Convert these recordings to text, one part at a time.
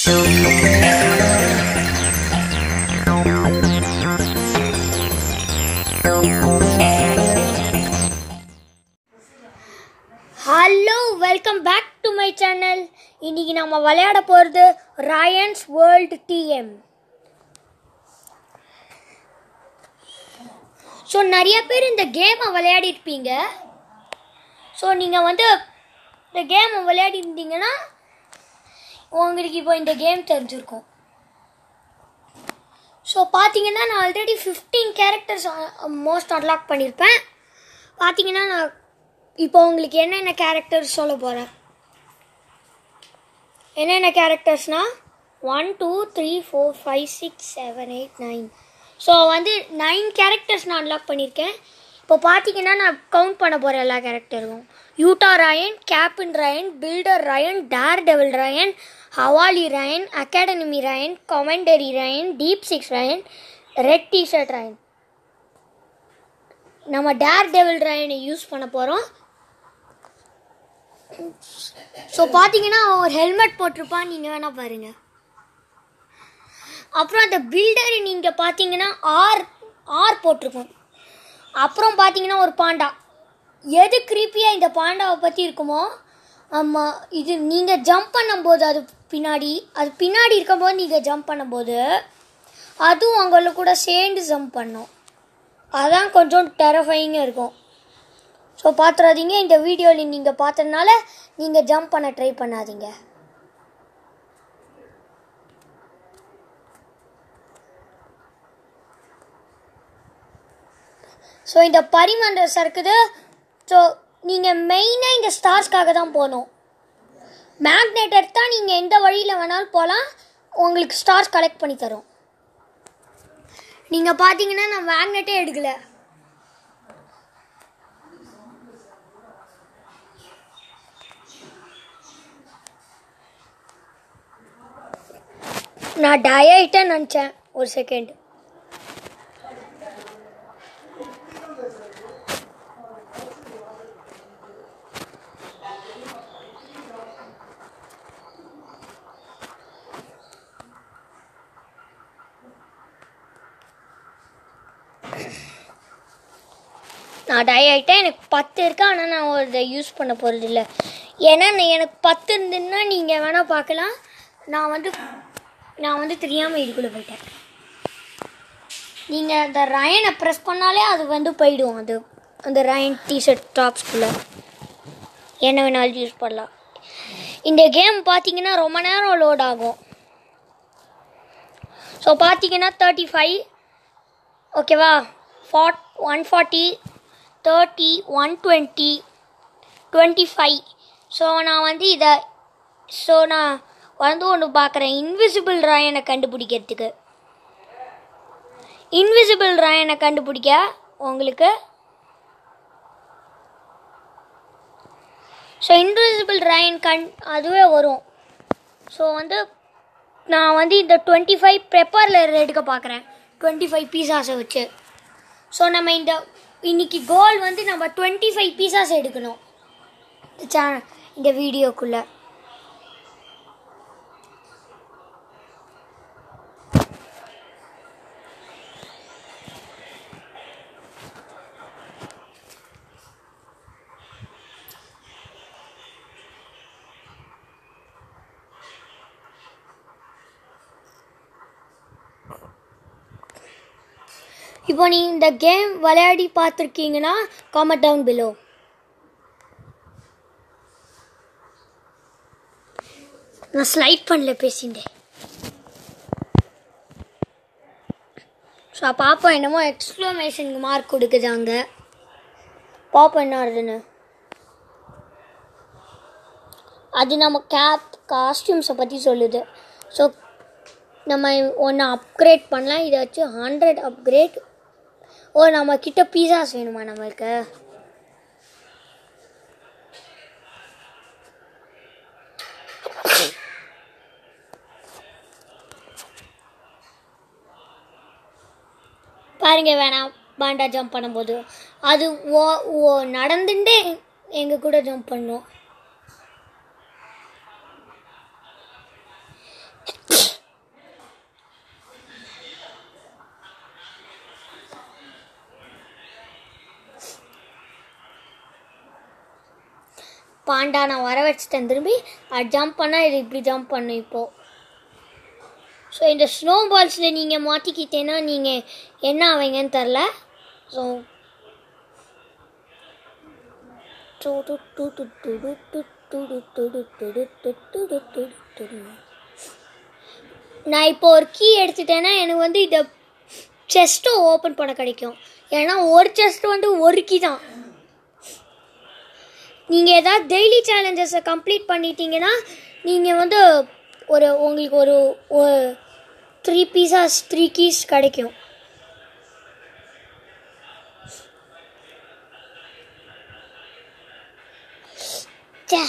Hello welcome back to my channel இன்னைக்கு நம்ம விளையாட போகிறது ராயன்ஸ் வேர்ல்டு டிஎம் ஸோ நிறைய பேர் இந்த கேமை விளையாடிருப்பீங்க ஸோ நீங்கள் வந்து இந்த கேமை விளையாடி இருந்தீங்கன்னா உங்களுக்கு இப்போ இந்த கேம் தெரிஞ்சிருக்கும் ஸோ பார்த்தீங்கன்னா நான் already fifteen characters most unlock பண்ணியிருப்பேன் பார்த்தீங்கன்னா நான் இப்போ உங்களுக்கு என்னென்ன கேரக்டர்ஸ் சொல்ல போகிறேன் என்னென்ன கேரக்டர்ஸ்னால் one two three four five six seven eight nine so வந்து நைன் கேரக்டர்ஸ் நான் அன்லாக் பண்ணியிருக்கேன் இப்போ பார்த்தீங்கன்னா நான் கவுண்ட் பண்ண போகிறேன் எல்லா கேரக்டரும் யூட்டா Ryan captain Ryan builder Ryan daredevil Ryan ஹவாலி Ryan academy Ryan commentary Ryan deep six Ryan red t shirt Ryan நம்ம டேர் டெவில் ராயனை யூஸ் பண்ண போகிறோம் ஸோ பார்த்தீங்கன்னா அவன் ஒரு ஹெல்மெட் போட்டிருப்பான் நீங்கள் வேணால் பாருங்கள் அப்புறம் அந்த பில்டர் நீங்கள் பார்த்தீங்கன்னா ஆர் ஆர் போட்டிருக்கும் அப்புறம் பார்த்தீங்கன்னா ஒரு பாண்டா எது க்ரீப்பியாக இந்த பாண்டாவை பற்றி இருக்குமோ ஆமாம் இது நீங்கள் ஜம்ப் பண்ணும்போது அது பின்னாடி அது பின்னாடி இருக்கும்போது நீங்கள் ஜம்ப் பண்ணும்போது அதுவும் அவங்கள கூட சேர்ந்து ஜம்ப் பண்ணும் அதான் கொஞ்சம் டெரஃபைங்காக இருக்கும் ஸோ பார்த்துறாதீங்க இந்த வீடியோவில் நீங்கள் பார்த்ததுனால நீங்கள் ஜம்ப் பண்ண ட்ரை பண்ணாதீங்க ஸோ இந்த பரிமண்டஸ் இருக்குது ஸோ நீங்கள் மெயினாக இந்த ஸ்டார்ஸ்க்காக தான் போகணும் மேக்னெட் எடுத்தால் நீங்கள் எந்த வழியில் வேணாலும் போகலாம் உங்களுக்கு ஸ்டார்ஸ் கலெக்ட் பண்ணி தரும் நீங்கள் பார்த்தீங்கன்னா நான் மேக்னெட்டே எடுக்கலை நான் டய ஆகிட்டேன்னு நினச்சேன் ஒரு செகண்ட் நான் டை ஆகிட்டேன் எனக்கு பத்து இருக்கு ஆனால் நான் இதை யூஸ் பண்ண போகிறது இல்லை ஏன்னா நான் எனக்கு பத்து இருந்துன்னா நீங்கள் வேணால் பார்க்கலாம் நான் வந்து நான் வந்து தெரியாமல் இதுக்குள்ளே போயிட்டேன் நீங்கள் அந்த ரயனை ப்ரெஸ் பண்ணாலே அது வந்து போயிடும் அது அந்த ரயன் டிஷர்ட் டாப்ஸ்குள்ளே என்ன வேணாலும் யூஸ் பண்ணலாம் இந்த கேம் பார்த்தீங்கன்னா ரொம்ப நேரம் லோட் ஆகும் ஸோ பார்த்தீங்கன்னா தேர்ட்டி ஃபைவ் ஓகேவா forty one forty thirty one twenty twenty five so நான் வந்து இதை ஸோ நான் வந்து ஒன்று பார்க்குறேன் இன்விசிபிள் ராயனை கண்டுபிடிக்கிறதுக்கு இன்விசிபிள் ராயனை கண்டுபிடிக்க உங்களுக்கு ஸோ இன்விசிபிள் ராயன் கண் அதுவே வரும் ஸோ வந்து நான் வந்து இந்த டுவெண்ட்டி ஃபைவ் பெப்பரில் எடுக்க பார்க்குறேன் டுவெண்ட்டி ஃபைவ் பீஸாஸை வச்சு ஸோ நம்ம இந்த இன்னைக்கு கோல் வந்து நம்ம டுவெண்ட்டி ஃபைவ் பீஸாஸ் எடுக்கணும் இந்த சேனல் இந்த வீடியோக்குள்ளே இப்போ நீ இந்த கேம் விளையாடி பார்த்துருக்கீங்கன்னா காமெண்ட் டவுன் பிலோ நான் ஸ்லைட் பண்ணல பேசிட்டேன் ஸோ பாப்பா என்னமோ எக்ஸ்க்ளமேஷனுக்கு மார்க் கொடுக்குதாங்க பாப்பா என்ன ஆகுதுன்னு அது நம்ம கேப் காஸ்டியூம்ஸை பற்றி சொல்லுது ஸோ நம்ம ஒன்று அப்கிரேட் பண்ணலாம் இதை வச்சு ஹண்ட்ரட் அப்கிரேட் ஓ நம்ம கிட்ட பீஸாஸ் வேணுமா நம்மளுக்கு பாருங்க வேணாம் பாண்டா ஜம்ப் பண்ணும்போது அது ஓ ஓ நடந்துட்டே எங்கள் கூட ஜம்ப் பண்ணும் பாண்டா நான் வர வச்சுட்டேன் திரும்பி அது ஜம்ப் பண்ணால் இது இப்படி ஜம்ப் பண்ணும் இப்போது ஸோ இந்த ஸ்னோ பால்ஸில் நீங்கள் மாட்டிக்கிட்டேன்னா நீங்கள் என்ன ஆவீங்கன்னு தெரில ஸோ நான் இப்போ ஒரு கீ எடுத்துட்டேன்னா எனக்கு வந்து இதை செஸ்ட்டை ஓப்பன் பண்ண கிடைக்கும் ஏன்னா ஒரு செஸ்ட் வந்து ஒரு கீ தான் நீங்கள் ஏதாவது டெய்லி சேலஞ்சஸை கம்ப்ளீட் பண்ணிட்டீங்கன்னா நீங்கள் வந்து ஒரு உங்களுக்கு ஒரு ஒரு த்ரீ பீஸாஸ் த்ரீ கீஸ் கிடைக்கும் ச்சே.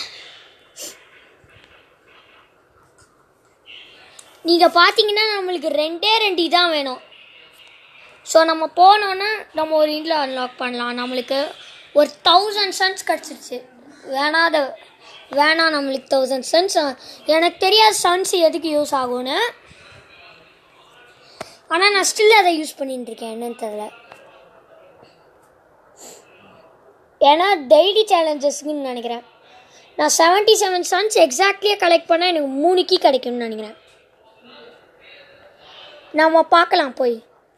நீங்கள் பார்த்தீங்கன்னா நம்மளுக்கு ரெண்டே ரெண்டு இதான் வேணும் ஸோ நம்ம போனோன்னா நம்ம ஒரு இதில் அன்லாக் பண்ணலாம் நம்மளுக்கு ஒரு தௌசண்ட் சன்ஸ் கிடச்சிருச்சு வேணாத வேணாம் நம்மளுக்கு தௌசண்ட் சன்ஸ் எனக்கு தெரியாத சன்ஸ் எதுக்கு யூஸ் ஆகும்னு ஆனால் நான் ஸ்டில் அதை யூஸ் பண்ணிட்டு இருக்கேன் என்னன்னு தெரில ஏன்னா டெய்லி சேலஞ்சஸ்க்குன்னு நினைக்கிறேன் நான் செவன்ட்டி செவன் சன்ஸ் எக்ஸாக்ட்லியாக கலெக்ட் பண்ணால் எனக்கு மூணு கீ கிடைக்கும்னு நினைக்கிறேன் நாம பார்க்கலாம் போய்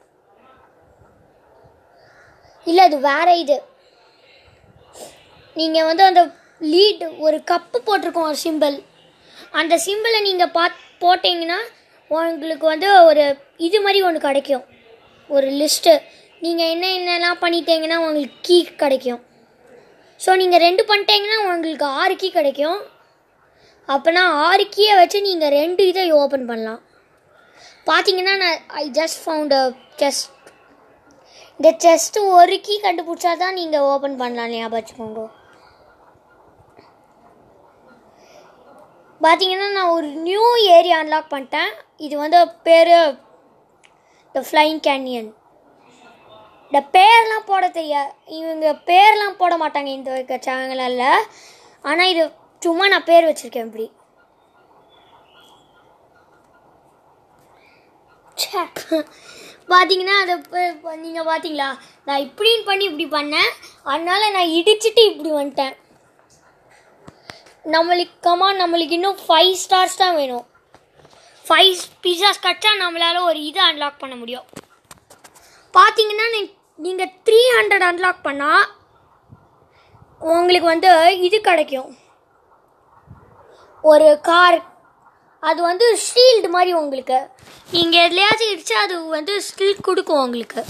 இல்லை அது வேற இது நீங்கள் வந்து அந்த லீட் ஒரு கப்பு போட்டிருக்கோம் ஒரு சிம்பிள் அந்த சிம்பிளை நீங்கள் பாத் போட்டிங்கன்னா உங்களுக்கு வந்து ஒரு இது மாதிரி ஒன்று கிடைக்கும் ஒரு லிஸ்ட்டு நீங்கள் என்ன என்னெல்லாம் பண்ணிட்டீங்கன்னா உங்களுக்கு கீ கிடைக்கும் ஸோ நீங்கள் ரெண்டு பண்ணிட்டீங்கன்னா உங்களுக்கு ஆறு கீ கிடைக்கும் அப்போனா ஆறு கீயை வச்சு நீங்கள் ரெண்டு இதை ஓப்பன் பண்ணலாம் பார்த்தீங்கன்னா நான் I just found a chest இந்த செஸ்ட்டு ஒரு கீ கண்டுபிடிச்சா தான் நீங்கள் ஓப்பன் பண்ணலாம் ஞாபகம் வச்சுக்கோங்க பார்த்தீங்கன்னா நான் ஒரு நியூ ஏரியா அன்லாக் பண்ணிட்டேன் இது வந்து பேர் த ஃப்ளைங் கேனியன் இந்த பேர்லாம் போட தெரியாது இவங்க பேர்லாம் போட மாட்டாங்க இந்த சேனலில் ஆனால் இது சும்மா நான் பேர் வச்சுருக்கேன் இப்படி ச்சே. பார்த்தீங்கன்னா அதை நீங்கள் பார்த்தீங்களா நான் இப்படின்னு பண்ணி இப்படி பண்ணேன் அதனால நான் இடிச்சிட்டு இப்படி வந்துட்டேன் நம்மளுக்கு கமா நம்மளுக்கு இன்னும் ஃபைவ் ஸ்டார்ஸ் தான் வேணும் ஃபைவ் பீஸாஸ் கட்டா நம்மளால ஒரு இதை அன்லாக் பண்ண முடியும் பார்த்தீங்கன்னா நீங்கள் த்ரீ ஹண்ட்ரட் அன்லாக் பண்ணால் உங்களுக்கு வந்து இது கிடைக்கும் ஒரு கார் அது வந்து ஷீல்டு மாதிரி உங்களுக்கு நீங்கள் எதுலையாச்சும் இடிச்சு அது வந்து ஸ்டில் கொடுக்கும் உங்களுக்கு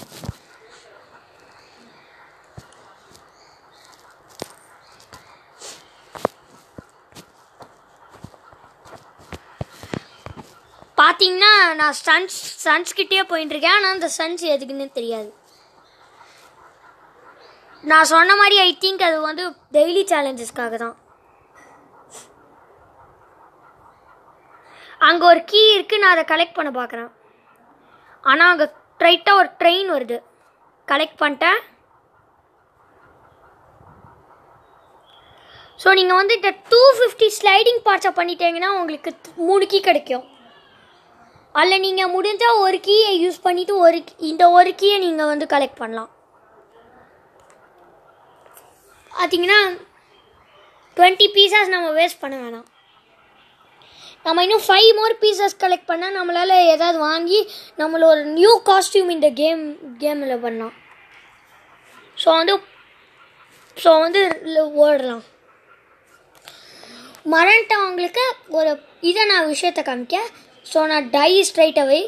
பார்த்தீங்கன்னா நான் சன்ஸ் சன்ஸ் கிட்டே போயிட்டு இருக்கேன் ஆனால் அந்த சன்ஸ் எதுக்குன்னு தெரியாது நான் சொன்ன மாதிரி ஐ திங்க் அது வந்து டெய்லி சேலஞ்சஸ்க்காக தான் அங்கே ஒரு கீ இருக்குது நான் அதை கலெக்ட் பண்ண பார்க்குறேன் ஆனால் அங்கே ஸ்ட்ரைட்டாக ஒரு ட்ரெயின் வருது கலெக்ட் பண்ணிட்டேன் ஸோ நீங்கள் வந்து இந்த டூ ஃபிஃப்டி ஸ்லைடிங் பார்ட்ஸை பண்ணிட்டீங்கன்னா உங்களுக்கு மூணு கீ கிடைக்கும் அதில் நீங்கள் முடிஞ்சால் ஒரு கீயை யூஸ் பண்ணிவிட்டு ஒரு இந்த ஒரு கீயை நீங்கள் வந்து கலெக்ட் பண்ணலாம் பார்த்தீங்கன்னா டுவெண்ட்டி பீசஸ் நம்ம வேஸ்ட் பண்ண வேணாம் நம்ம இன்னும் ஃபைவ் மோர் பீசஸ் கலெக்ட் பண்ணால் நம்மளால் ஏதாவது வாங்கி நம்மள ஒரு நியூ காஸ்டியூம் இந்த கேம் கேமில் பண்ணலாம் ஸோ வந்து ஸோ வந்து ஓடலாம் மறந்துட்டவங்களுக்கு ஒரு இதை நான் விஷயத்தை காமிக்க ஸோ நான் டை ஸ்ட்ரைட் அவே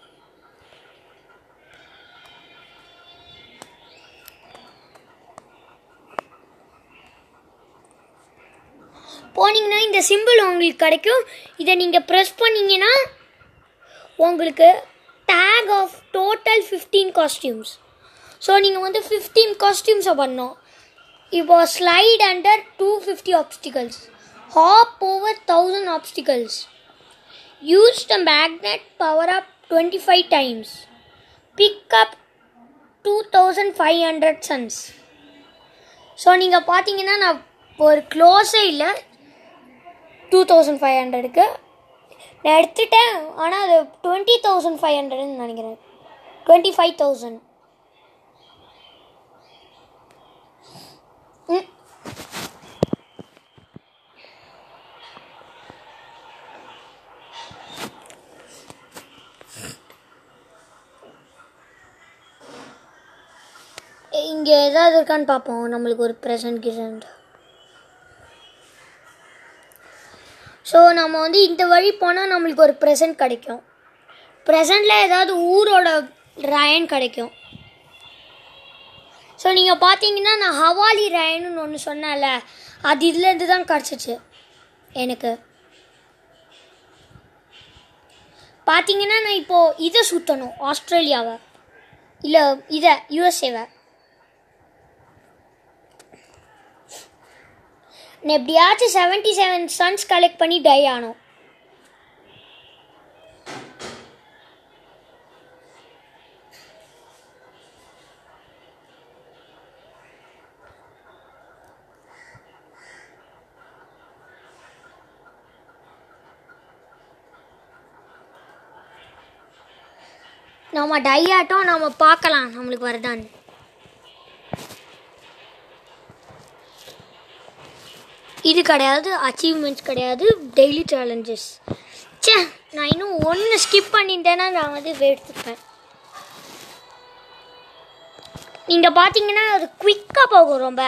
போனீங்கன்னா இந்த சிம்பிள் உங்களுக்கு கிடைக்கும் இதை நீங்கள் ப்ரெஸ் பண்ணீங்கன்னா உங்களுக்கு take off total fifteen costumes so நீங்கள் வந்து ஃபிஃப்டீன் காஸ்டியூம்ஸை பண்ணோம் இப்போ slide under two fifty obstacles hop over thousand obstacles use the magnet power up twenty five times pick up two thousand five hundred suns so நீங்கள் பார்த்தீங்கன்னா நான் ஒரு க்ளோஸே இல்லை டூ தௌசண்ட் ஃபைவ் ஹண்ட்ரடுக்கு நான் எடுத்துட்டேன் ஆனால் அது டுவெண்ட்டி தௌசண்ட் ஃபைவ் ஹண்ட்ரட்னு நினைக்கிறேன் டுவெண்ட்டி ஃபைவ் தௌசண்ட் இங்கே ஏதாவது இருக்கான்னு பார்ப்போம் நம்மளுக்கு ஒரு ப்ரெசன்ட் கிசன்ட் ஸோ நம்ம வந்து இந்த வழி போனால் நம்மளுக்கு ஒரு ப்ரெசன்ட் கிடைக்கும் ப்ரெசண்டில் ஏதாவது ஊரோட ரயன் கிடைக்கும் ஸோ நீங்கள் பார்த்தீங்கன்னா நான் ஹவாலி ரயன்னு ஒன்று சொன்னேன்ல அது இதுலேருந்து தான் கிடச்சிச்சு எனக்கு பார்த்தீங்கன்னா நான் இப்போது இதை சுற்றணும் ஆஸ்திரேலியாவை இல்லை இதை யூஎஸ்ஏவை நான் எப்படியாச்சும் செவன்ட்டி செவன் சன்ஸ் கலெக்ட் பண்ணி டை ஆனோம் நம்ம டை ஆட்டம் நம்ம பார்க்கலாம் நம்மளுக்கு வருதான்னு இது கிடையாது அச்சீவ்மெண்ட்ஸ் கிடையாது டெய்லி சேலஞ்சஸ் ச்சே நான் இன்னும் ஒன்று ஸ்கிப் பண்ணிட்டேன்னா நான் வந்து எடுத்துப்பேன் நீங்கள் பார்த்தீங்கன்னா அது குயிக்காக போகும் ரொம்ப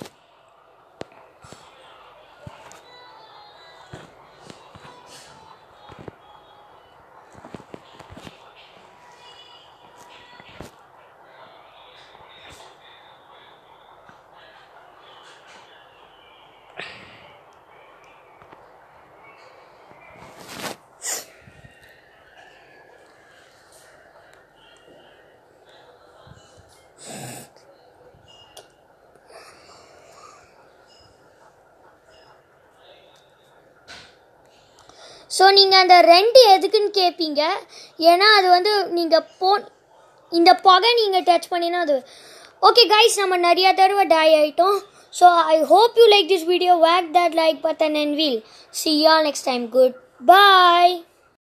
ஸோ நீங்கள் அந்த ரெண்டு எதுக்குன்னு கேட்பீங்க ஏன்னா அது வந்து நீங்கள் போ இந்த புகை நீங்கள் டச் பண்ணினா அது ஓகே கைஸ் நம்ம நிறையா தடவை டை ஆகிட்டோம் so I hope you like this video whack that like button and we'll see ya next time good bye